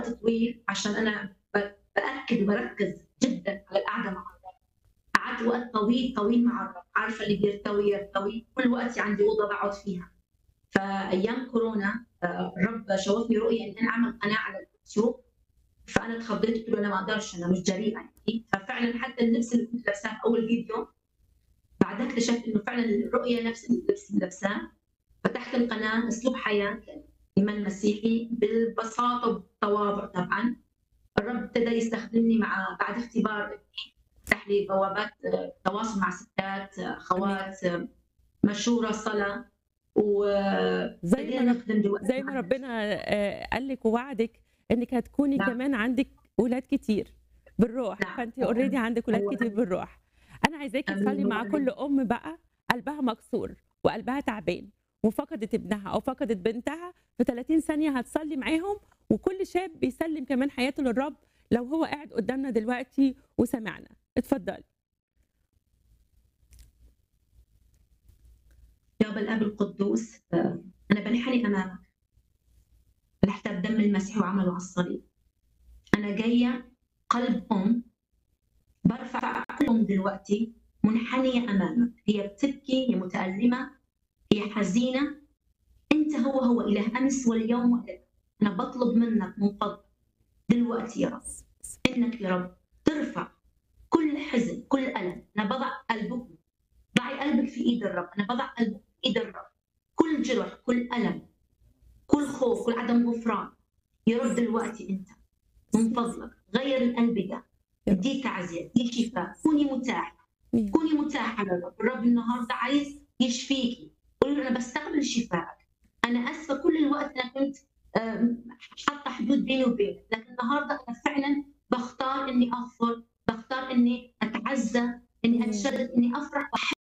طويل عشان انا ب- باكد وبركز جدا على القعده مع الرب قعدت وقت طويل طويل مع الرب عارفه اللي بيرتوي يرتوي كل وقتي عندي اوضه بقعد فيها فايام كورونا آه، الرب شوفني رؤيه ان انا اعمل قناه على اليوتيوب فانا اتخضيت قلت له انا ما اقدرش انا مش جريئه يعني ففعلا حتى اللبس اللي كنت لابساه في اول فيديو بعدها اكتشفت انه فعلا الرؤيه نفس اللبس اللي لابساه فتحت القناه اسلوب حياه ايمان مسيحي بالبساطه والتواضع طبعا الرب ابتدى يستخدمني مع بعد اختبار ابني فتح لي بوابات آه، تواصل مع ستات آه، اخوات آه، مشوره صلاه زي وابتدينا ما رب- نخدم دلوقتي زي ما ربنا آه، قال لك ووعدك انك هتكوني نعم. كمان عندك اولاد كتير بالروح نعم. فانت اوريدي عندك اولاد أيوة. كتير بالروح انا عايزاكي آمين. تصلي مع كل ام بقى قلبها مكسور وقلبها تعبان وفقدت ابنها او فقدت بنتها في 30 ثانيه هتصلي معاهم وكل شاب بيسلم كمان حياته للرب لو هو قاعد قدامنا دلوقتي وسمعنا اتفضلي يا أبا الأب القدوس آه، أنا بنحني أمامك تحت دم المسيح وعمله على الصليب أنا جاية قلب أم برفع كل أم دلوقتي منحنية أمامك هي بتبكي هي متألمة هي حزينة أنت هو هو إله أمس واليوم وإلى أنا بطلب منك من فضلك دلوقتي يا رب إنك يا رب ترفع كل حزن كل ألم أنا بضع قلبكم ضعي قلبك في إيد الرب أنا بضع قلبك في إيد الرب كل جرح كل ألم كل خوف كل عدم غفران يا رب دلوقتي أنت من فضلك غير القلب ده يا رب. دي تعزية دي شفاء كوني متاحة مين. كوني متاحة للرب الرب النهاردة عايز يشفيكي قولي له أنا بستقبل شفائك أنا آسفة كل الوقت أنا كنت آم، حاطة حدود بيني وبينك لكن النهاردة أنا فعلا بختار إني أغفر بختار إني أتعزى إني مم. أتشدد إني أفرح